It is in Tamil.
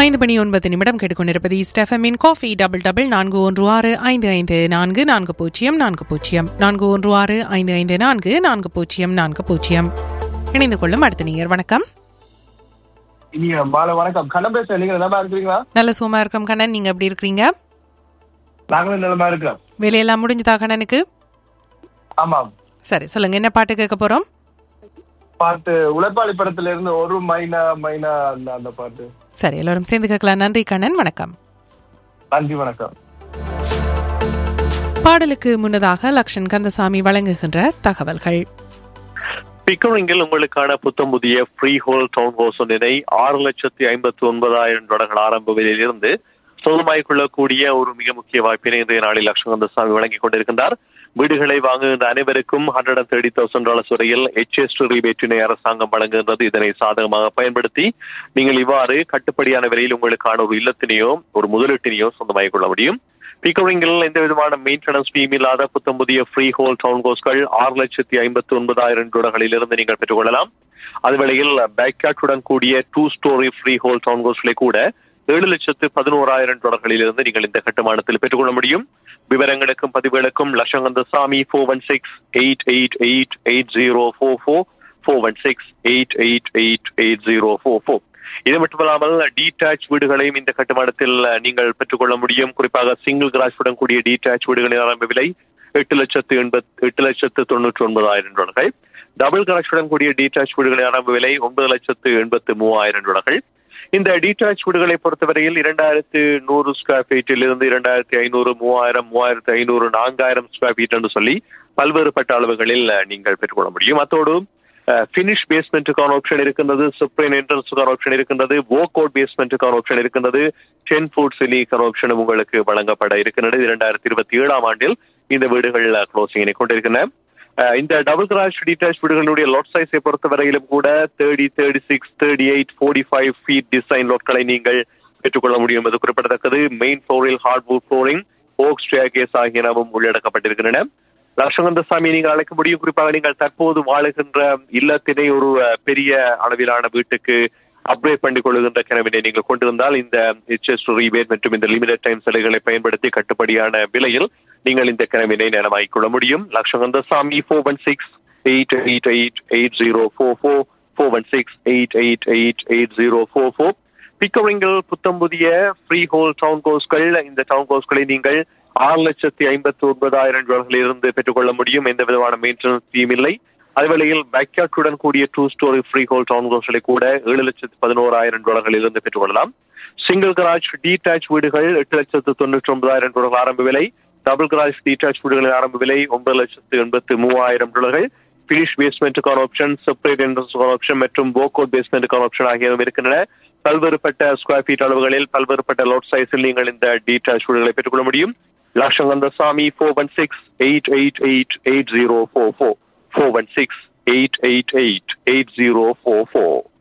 ஐந்து மணி ஒன்பது நிமிடம் கேட்டுக்கொண்டிருப்பது ஸ்டெஃபமின் காஃபி டபுள் டபுள் நான்கு ஒன்று ஆறு ஐந்து ஐந்து நான்கு நான்கு பூஜ்ஜியம் நான்கு பூஜ்ஜியம் நான்கு ஒன்று ஆறு ஐந்து ஐந்து நான்கு நான்கு பூஜ்ஜியம் நான்கு பூஜ்ஜியம் இணைந்து கொள்ளும் அடுத்த நீர் வணக்கம் இனிய மாலை வணக்கம் கண்ணன் பேசுறேன் நீங்க நல்லா இருக்கிறீங்களா நல்ல சுகமா இருக்கும் கண்ணன் நீங்க எப்படி இருக்கிறீங்க நாங்களும் நிலமா இருக்கிறோம் வேலையெல்லாம் முடிஞ்சுதா கண்ணனுக்கு ஆமாம் சரி சொல்லுங்க என்ன பாட்டு கேட்க போறோம் பாட்டு உழைப்பாளி படத்துல இருந்து ஒரு மைனா மைனா அந்த அந்த பாட்டு சரி எல்லாரும் சேர்ந்து கேட்கலாம் நன்றி கண்ணன் வணக்கம் நன்றி வணக்கம் பாடலுக்கு முன்னதாக லக்ஷன் கந்தசாமி வழங்குகின்ற தகவல்கள் பிக்கரிங்கில் உங்களுக்கான புத்தம் புதிய ஃப்ரீ ஹோல் டவுன் ஹவுஸ் ஒன்றினை ஆறு லட்சத்தி ஐம்பத்தி ஒன்பதாயிரம் டாலர்கள் ஆரம்ப விலையிலிருந்து சொந்தமாகிக் கொள்ளக்கூடிய ஒரு மிக முக்கிய வாய்ப்பினை இன்றைய நாளில் லட்சுமந்தசாமி வழங்கிக் கொண்டிருக்கின்றார் வீடுகளை வாங்குகின்ற அனைவருக்கும் hundred and thirty thousand dollars வரையில் ஹெச்எஸ் ரிபேட்டினை அரசாங்கம் வழங்குகின்றது இதனை சாதகமாக பயன்படுத்தி நீங்கள் இவ்வாறு கட்டுப்படியான விலையில் உங்களுக்கான ஒரு இல்லத்தினையோ ஒரு முதலீட்டினையோ சொந்தமாகிக் கொள்ள முடியும் பிக்கரிங்கில் எந்த விதமான மெயின்டெனன்ஸ் ஃபீம் இல்லாத புத்தம் புதிய ஃப்ரீ ஹோல் டவுன் ஹவுஸ்கள் ஆறு லட்சத்தி ஐம்பத்தி ஒன்பதாயிரம் டாலர்களில் இருந்து நீங்கள் பெற்றுக்கொள்ளலாம் அதுவேளையில் பேக்யார்டுடன் கூடிய two storey freehold town ஹவுஸ்களை கூட ஏழு லட்சத்து பதினோராயிரம் டாலர்களில் இருந்து நீங்கள் இந்த கட்டுமானத்தில் பெற்றுக்கொள்ள முடியும் விவரங்களுக்கும் பதிவுகளுக்கும் Latchan Kandasamy four one six eight eight eight eight zero four four four one six eight eight eight eight zero four four இது மட்டுமல்லாமல் டீடாச் வீடுகளையும் இந்த கட்டுமானத்தில் நீங்கள் பெற்றுக்கொள்ள முடியும் குறிப்பாக சிங்கிள் கிராஜுடன் கூடிய டீடாச் வீடுகளின் ஆரம்ப விலை எட்டு லட்சத்து எண்பத் எட்டு லட்சத்து தொண்ணூற்றி ஒன்பதாயிரம் டாலர்கள் டபுள் கிராஜுடன் கூடிய டீடாச் வீடுகளின் ஆரம்ப விலை ஒன்பது லட்சத்து எண்பத்து மூவாயிரம் டாலர்கள் இந்த டீடாச் வீடுகளை பொறுத்தவரையில் இரண்டாயிரத்து நூறு ஸ்கொயர் ஃபீட்டில் இருந்து இரண்டாயிரத்தி ஐநூறு மூவாயிரம் மூவாயிரத்து ஐநூறு நான்காயிரம் ஸ்கொயர் ஃபீட் என்று சொல்லி பல்வேறுபட்ட அளவுகளில் நீங்கள் பெற்றுக்கொள்ள முடியும் அத்தோடு ஃபினிஷ் பேஸ்மெண்ட்டுக்கான ஆப்ஷன் இருக்கின்றது சுப்ரீன் என்ட்ரன்ஸுக்கான ஆப்ஷன் இருக்கின்றது வோக் அவுட் பேஸ்மெண்ட்டுக்கான ஆப்ஷன் இருக்கின்றது டென் ஃபுட் சிலிக்கான ஆப்ஷனும் உங்களுக்கு வழங்கப்பட இருக்கின்றது இரண்டாயிரத்தி இருபத்தி ஏழாம் ஆண்டில் இந்த வீடுகள் க்ளோசிங்கினை கொண்டிருக்கின்றன இந்த டபுள் கிராஷ் டீடாச் வீடுகளுடைய லாட் சைஸை பொறுத்தவரையிலும் கூட thirty thirty six thirty eight forty five feet design லாட்களை நீங்கள் பெற்றுக்கொள்ள முடியும் என்பது குறிப்பிடத்தக்கது மெயின் ஃப்ளோரில் ஹார்ட்வுட் ஃப்ளோரிங் ஓக் ஸ்டேகேஸ் ஆகியனவும் உள்ளடக்கப்பட்டிருக்கின்றன லட்சங்கந்தசாமி நீங்கள் அழைக்க முடியும் குறிப்பாக நீங்கள் தற்போது வாழுகின்ற இல்லத்தினை ஒரு பெரிய அளவிலான வீட்டுக்கு அப்கிரேட் பண்ணிக் கொள்ளுகின்ற கனவினை நீங்கள் கொண்டிருந்தால் இந்த ஹெச்எஸ் ரீபேட் மற்றும் இந்த லிமிடெட் டைம் சிலைகளை பயன்படுத்தி கட்டுப்படியான விலையில் நீங்கள் இந்த கனவினை நனவாக்கிக் கொள்ள முடியும் Latchan Kandasamy four one six eight eight eight eight zero four four four one six eight eight eight eight zero four four பிக்கரிங்கில் புத்தம் புதிய ஃப்ரீ ஹோல் டவுன் கோஸ்கள் இந்த டவுன் கோஸ்களை நீங்கள் ஆறு லட்சத்தி ஐம்பத்தி ஒன்பதாயிரம் டாலர்களில் இருந்து பெற்றுக்கொள்ள முடியும் எந்த விதமான மெயின்டெனன்ஸ் ஃபீம் இல்லை அதுவேளையில் பேக்யார்டுடன் கூடிய two storey freehold town ஹவுஸ்களை கூட ஏழு லட்சத்து பதினோராயிரம் டாலர்களில் இருந்து பெற்றுக்கொள்ளலாம் சிங்கிள் கராஜ் டீடாச் வீடுகள் எட்டு லட்சத்து தொண்ணூற்றி ஒன்பதாயிரம் டாலர் ஆரம்ப விலை டபுள் கராஜ் டீடாச் வீடுகளின் ஆரம்ப விலை ஒன்பது லட்சத்து எண்பத்து மூவாயிரம் டாலர்கள் பினிஷ் பேஸ்மெண்ட்டுக்கான ஆப்ஷன் செப்பரேட் என்ட்ரன்ஸுக்கான ஆப்ஷன் மற்றும் போக்கோட் பேஸ்மெண்ட்டுக்கான ஆப்ஷன் ஆகியவை இருக்கின்றன பல்வேறுபட்ட ஸ்கொயர் ஃபீட் அளவுகளில் பல்வேறுபட்ட லோட் சைஸில் நீங்கள் இந்த டீடாச் வீடுகளை பெற்றுக்கொள்ள முடியும் Latchan Kandasamy four one six eight eight eight eight zero four four four one six eight eight eight eight zero four four